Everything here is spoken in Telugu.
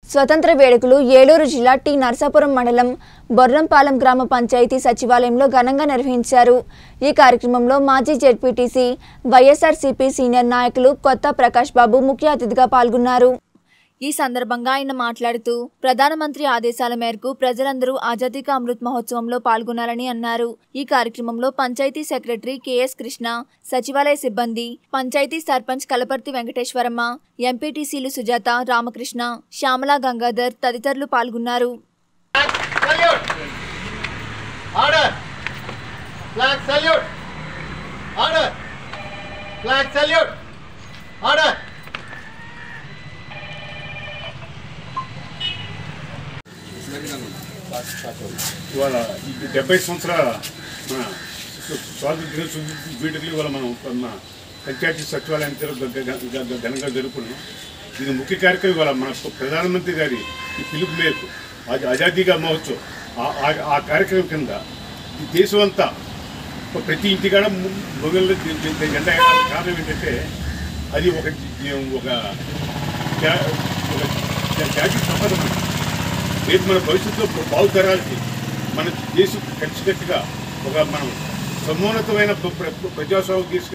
స్వతంత్ర వేడుకలు ఏలూరు జిల్లా టి నరసాపురం మండలం బొర్రంపాలెం గ్రామ పంచాయతీ సచివాలయంలో ఘనంగా నిర్వహించారు ఈ కార్యక్రమంలో మాజీ జెడ్పీటీసీ వైఎస్ఆర్సీపీ సీనియర్ నాయకులు కొత్త ప్రకాష్ బాబు ముఖ్య అతిథిగా పాల్గొన్నారు ఈ సందర్భంగా ఆయన మాట్లాడుతూ ప్రధానమంత్రి ఆదేశాల మేరకు ప్రజలందరూ ఆజాదీ కా అమృత్ మహోత్సవంలో పాల్గొనాలని అన్నారు ఈ కార్యక్రమంలో పంచాయతీ సెక్రటరీ కెఎస్ కృష్ణ సచివాలయ సిబ్బంది పంచాయతీ సర్పంచ్ కలపర్తి వెంకటేశ్వరమ్మ ఎంపీటీసీలు సుజాత రామకృష్ణ శ్యామల గంగాధర్ తదితరులు పాల్గొన్నారు Salute! Order! Flag salute! Order! Flag salute! Order! ఇవాళ ఈ డెబ్బై సంవత్సరాల మన స్వాతంత్ర వీటికి ఇవాళ మనం మన పంచాయతీ సచివాలయం తీరు గ- గ- గ- గ- ఘనంగా జరుపుకున్నాం ఇది ముఖ్య కార్యక్రమం ఇవాళ మన ప్రధానమంత్రి గారి ఈ పిలుపు మేరకు అది ఆజాదీగా మహోత్సవ్ ఆ- ఆ- ఆ కార్యక్రమం కింద ఈ దేశం అంతా ప్రతి ఇంటికాడ మొగలు జెండా ఎగరాలి. కారణం ఏంటంటే అది ఒక జీ- ఒక జా- ఒక జా- జాతి సంపద మనకి. రేపు మన భవిష్యత్తులో బాగుతరాలకి మన దేశం కలిసికట్టుగా ఒక మనం సమున్నతమైన ప్ర- ప్ర- ప్రజాస్వామ్యం తీసుకు